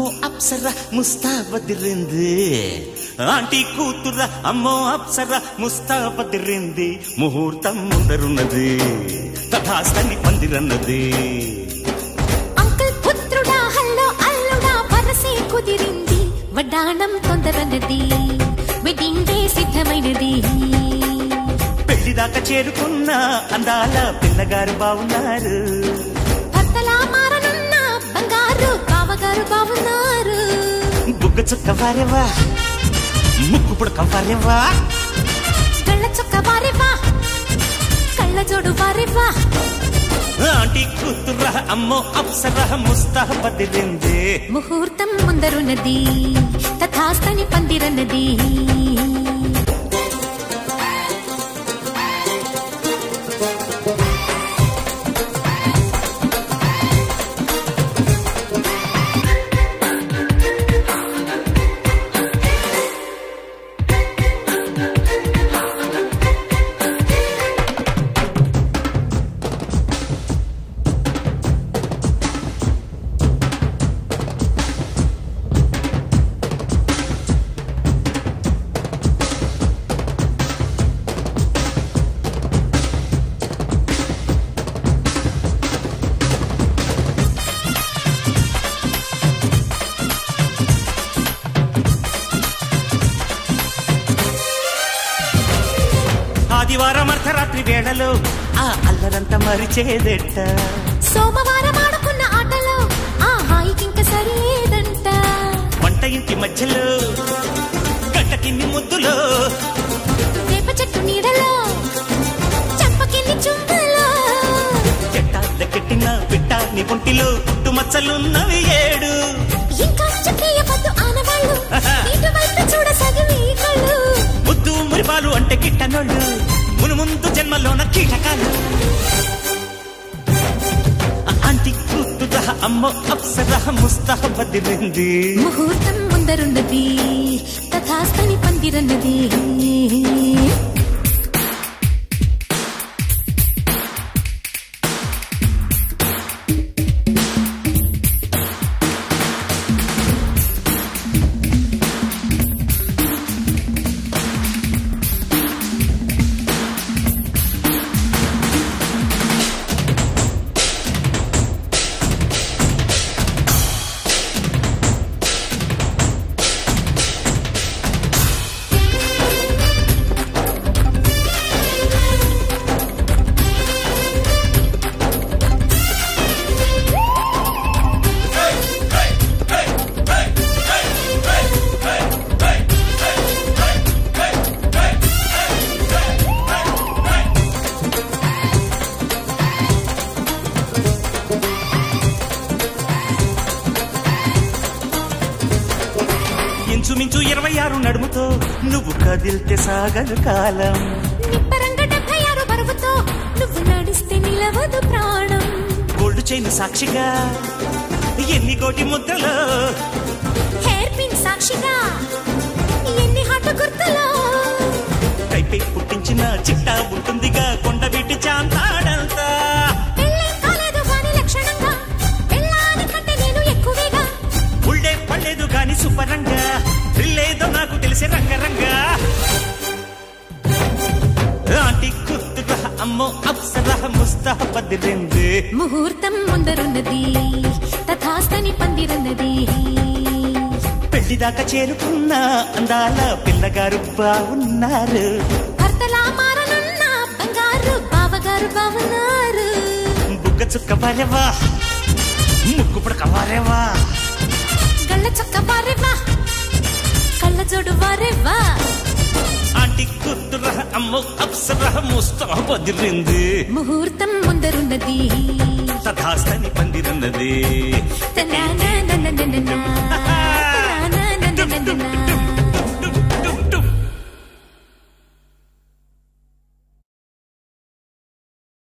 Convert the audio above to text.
అమ్మో అప్సర ముస్తాబదిరింది ఆంటీ కూతుర అమ్మో అప్సర ముస్తాబదిరింది ముహూర్తం ముందరున్నది తథాస్తని పందిరన్నది అంకుల్ పుత్రుడా హల్లో అల్లుడా వరసే కుదిరింది వడ్డాణం తొందరన్నది వెడ్డింగ్ డే సిద్ధమైనది పెళ్లిదాకా చేరుకున్న అందాల పిల్లగారు బాగున్నారు భర్తలా మారనున్న బంగారు బావగారు బావున్నారు బుగ్గ చుక్క వారేవా ముక్కు పుడక వారేవా కళ్ళ చొక్క వారేవా కళ్ళ జోడు వారేవా ఆంటీ కూతుర అమ్మో అప్సర ముస్తాబదిరింది ముహూర్తం ముందరున్నది తథాస్తని పందిరన్నది ఆదివారం అర్ధరాత్రి వేళలో ఆ అల్లరంతా మరిచేదెట్ట సోమవారం ఆడుకున్న ఆటలో ఆ హాయికింక సరిలేదంట వంట ఇంటి మధ్యలో గంట కింది ముద్దులో వేప చెట్టు నీడలో చంపకింది చుంబలో చెట్టాల కెట్టిన పిట్ట నీ ఒంటిలో పుట్టు మచ్చలున్నవి ఏడు ఇంకా చెప్పేయవద్దు ఆనవాళ్ళు ఇటువైపు చూడసాగి ఈ కళ్ళు ముద్దు మురిపాలు అంటే కిట్టనోళ్ళు మును ముందు జన్మలోన కీటకాలు ఆంటీ కూతుర అమ్మో అప్సర ముస్తహ బదిరింది ముహూర్తం ముందరున్నది తథాస్తని పందిరన్నది ఇంచుమించు ఇరవై ఆరు నడుముతో నువ్వు కదిల్తే సాగదు కాలం నిప్పరంగ డెబ్బై ఆరు బరువుతో నువ్వు నడిస్తే నిలవదు ప్రాణం గోల్డ్ చైన్ సాక్షిగా ఎన్ని కోటి ముద్రలో హెయిర్ పిన్ సాక్షిగా ఎన్ని హాట గుర్తులో కైపై పుట్టించిన చిట్టా ఉంటుందిగా కొండ వీటి చాంతాడంతా పెళ్ళేం కాలేదు గాని లక్షణంగా పెళ్ళాని కంటే నేను ఎక్కువేగా ఉళ్ళే పడలేదు గాని సుపరంగా లేదో నాకు తెలిసే రంగరంగా ఆంటీ కుత్తుగా అమ్మో అప్సర ముస్తహ బదిరింది ముహూర్తం ముందరున్నది తథాస్తని పందిరన్నది పెళ్లిదాకా చేరుకున్న అందాల పిల్లగారు బాగున్నారు భర్తలా మారనున్న బంగారు బావగారు బావున్నారు బుగ్గ చుక్క వారేవా ముక్కు పుడక వారేవా గళ్ళ చొక్క వారేవా కళ్ళ జోడు వారేవా ఆంటీ కూతుర అమ్మో అప్సర ముస్తహ బదిరింది ముహూర్తం ముందరున్నది తథాస్తని పందిరన్నది తనానానానానానా.